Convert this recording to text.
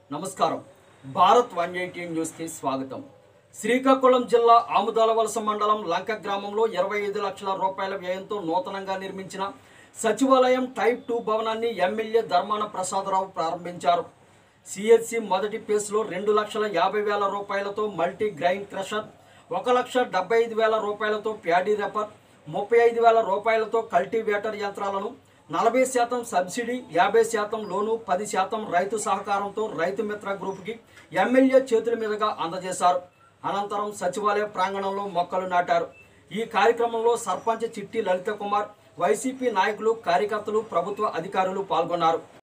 నమస్కారం Bharat one eighty న్యూస్కి స్వాగతం శ్రీకాకుళం జిల్లా ఆముదాల వలస మండలం లంక గ్రామంలో ఇరవై ఐదు లక్షల రూపాయల వ్యయంతో నూతనంగా నిర్మించిన సచివాలయం టైప్ టూ భవనాన్ని ఎమ్మెల్యే ధర్మాన ప్రసాదరావు ప్రారంభించారు సిఎస్సి మొదటి ఫేజ్లో రెండు లక్షల యాభై వేల రూపాయలతో మల్టీ గ్రైన్ క్రషర్ ఒక లక్ష డెబ్బై ఐదు వేల రూపాయలతో ప్యాడీ రెపర్ ముప్పై ఐదు వేల రూపాయలతో కల్టివేటర్ యంత్రాలను నలభై శాతం సబ్సిడీ యాభై శాతం లోను పది శాతం రైతు సహకారంతో రైతు మిత్ర గ్రూప్కి ఎమ్మెల్యే చేతుల మీదుగా అందజేశారు అనంతరం సచివాలయ ప్రాంగణంలో మొక్కలు నాటారు ఈ కార్యక్రమంలో సర్పంచ్ చిట్టి లలిత కుమార్ వైసీపీ నాయకులు కార్యకర్తలు ప్రభుత్వ అధికారులు పాల్గొన్నారు